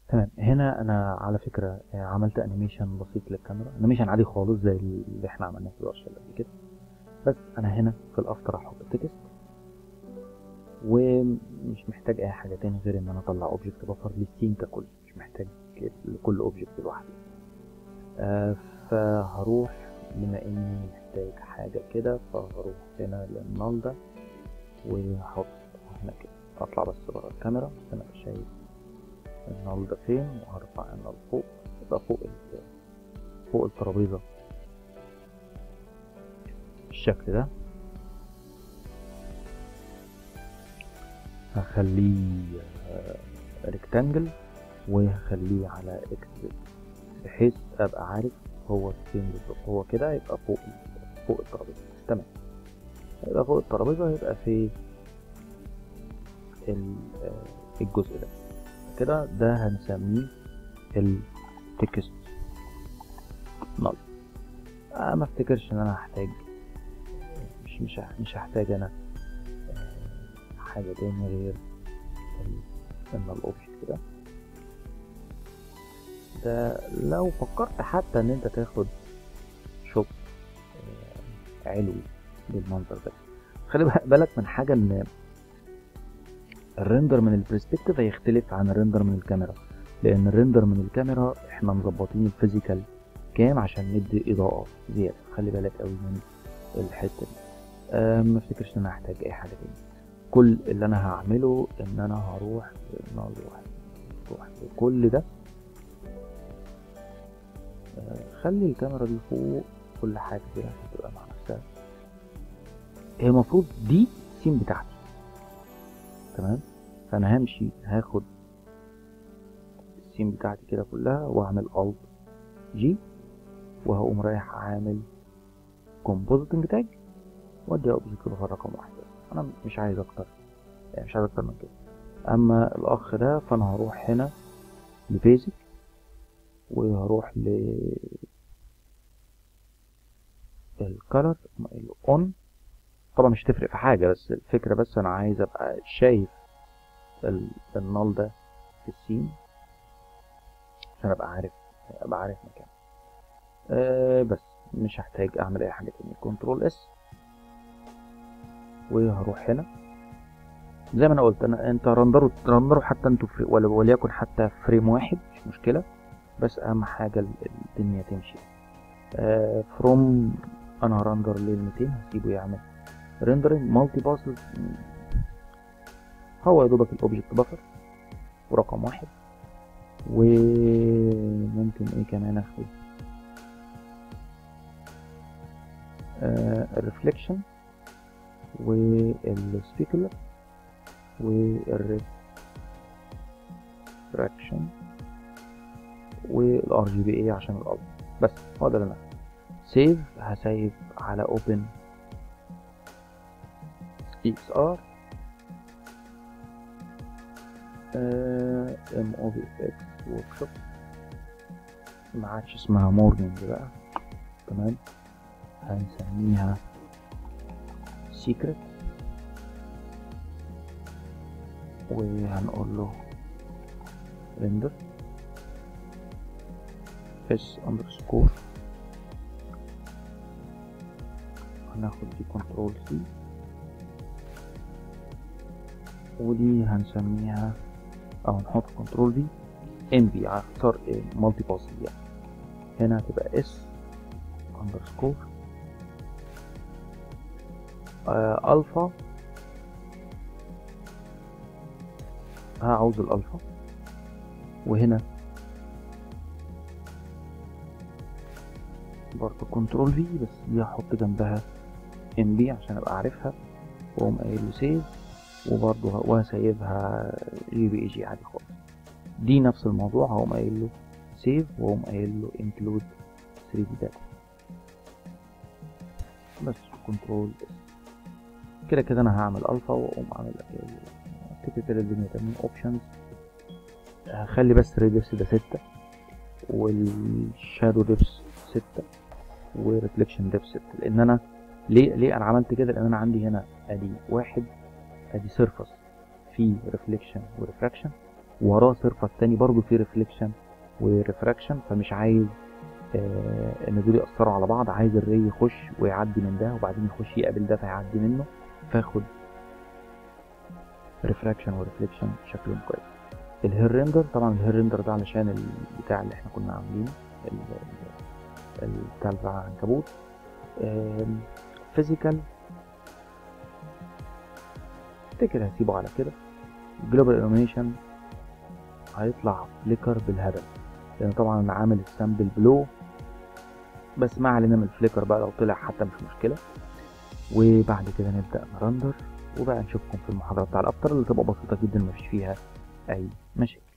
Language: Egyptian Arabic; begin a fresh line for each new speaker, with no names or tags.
تمام هنا انا على فكره آه، عملت انيميشن بسيط للكاميرا انيميشن عادي خالص زي اللي احنا عملناه في الورشه اللي قبل كده بس انا هنا في الافتر هحط تكست ومش محتاج اي حاجه تاني غير ان انا اطلع اوبجكت بفر للسين ككل مش محتاج لكل اوبجكت لوحده آه فهروح بما اني محتاج حاجه كده فهروح هنا للنال ده وهحط هنا كده اطلع بس بره الكاميرا عشان ابقى شايف النال ده فين وهرفع النال فوق يبقى فوق ال- فوق الترابيزه بالشكل ده هخليه ريكتانجل وهخليه على اكس بحيث ابقى عارف هو فين بالظبط هو كده يبقى فوق ال- فوق الترابيزه تمام يبقى فوق الترابيزه يبقى في ال- آه، الجزء ده كده ده هنسميه التكست نل آه ما افتكرش ان انا هحتاج مش مش هح- مش هحتاج انا آه، حاجه تاني غير ال- ان الاوبجكت ده ده لو فكرت حتى ان انت تاخد شوب آه، علوي بالمنظر ده خلي بق- بالك من حاجه ان الريندر من البرسبكتيف هيختلف عن الريندر من الكاميرا لان الريندر من الكاميرا احنا مظبطين الفيزيكال كام عشان ندي اضاءه زياده خلي بالك قوي من الحته دي أه ما افتكرش ان انا هحتاج اي حاجه تاني كل اللي انا هعمله ان انا هروح نروح نروح كل ده أه خلي الكاميرا دي فوق كل حاجه كده عشان تبقى مع نفسها هي المفروض دي السين بتاعتي تمام فانا همشي هاخد السين بتاعتي كده كلها واعمل الت جي وهقوم رايح عامل كومبوزيتنج تاج وادي اوبجكت بفر رقم واحد بس انا مش عايز اكتر يعني مش عايز اكتر من كده اما الاخ ده فانا هروح هنا لبيزك وهروح ل الكالر الاون طبعا مش تفرق في حاجه بس الفكره بس انا عايز ابقى شايف ال- النال ده في السين عشان ابقى عارف ابقى عارف مكانه أه بس مش هحتاج اعمل اي حاجه تانية كنترول اس وهروح هنا زي ما انا قلت انا انت رندروا رندروا حتى انتوا في ول- وليكن حتى فريم واحد مش مشكله بس اهم حاجه ال- الدنيا تمشي آه فروم انا هرندر لل 200 هسيبه يعمل ريندرنج مالتي باسز هو يا دوبك الاوبجكت بفر ورقم واحد وممكن ايه كمان اخد آه الريفليكشن والسبيكولر والريفراكشن والار جي بي اي عشان الالت بس هو ده اللي انا سيف هسيف على اوبن اكس ار ام او في اكس ورك شوب ما عادش اسمها مورنينج بقى تمام هنسميها سيكريت وهنقول له ريندر اس اندرسكور هناخد دي كنترول سي ودي هنسميها او نحط كنترول في ام بي هختار ايه مالتي باس يعني هنا هتبقى اس اندرسكور آه الفا هعوز الالفا وهنا برضه كنترول في بس دي هحط جنبها ام بي عشان ابقى عارفها واقوم قايل له سيف وبرضه ه- وهسيبها جي بي اي جي عادي خالص دي نفس الموضوع هقوم قايل له سيف واقوم قايل له انكلود 3 دي داتا بس كنترول كده كده انا هعمل الفا واقوم عامل كده كده الدنيا تمام اوبشنز هخلي بس ريديوس ده ستة والشادو ديبس ستة وريفليكشن ديبس ستة لان انا ليه ليه انا عملت كده لان انا عندي هنا ادي واحد ادي سيرفس فيه ريفليكشن وريفراكشن وراه سيرفس تاني برضو فيه ريفليكشن وريفراكشن فمش عايز آه ان دول يأثروا على بعض عايز الري يخش ويعدي من ده وبعدين يخش يقابل ده فيعدي منه فاخد ريفراكشن وريفليكشن شكلهم كويس الهير ريندر طبعا الهير ريندر ده علشان البتاع اللي احنا كنا عاملينه ال- ال- بتاع بتاع العنكبوت فيزيكال افتكر هسيبه على كده جلوبال illumination هيطلع فليكر بالهبل لان طبعا انا عامل السامبل بلو بس ما علينا من الفليكر بقى لو طلع حتى مش مشكله وبعد كده نبدا نرندر وبقى نشوفكم في المحاضره بتاع الافتر اللي تبقى بسيطه جدا مفيش فيها اي مشاكل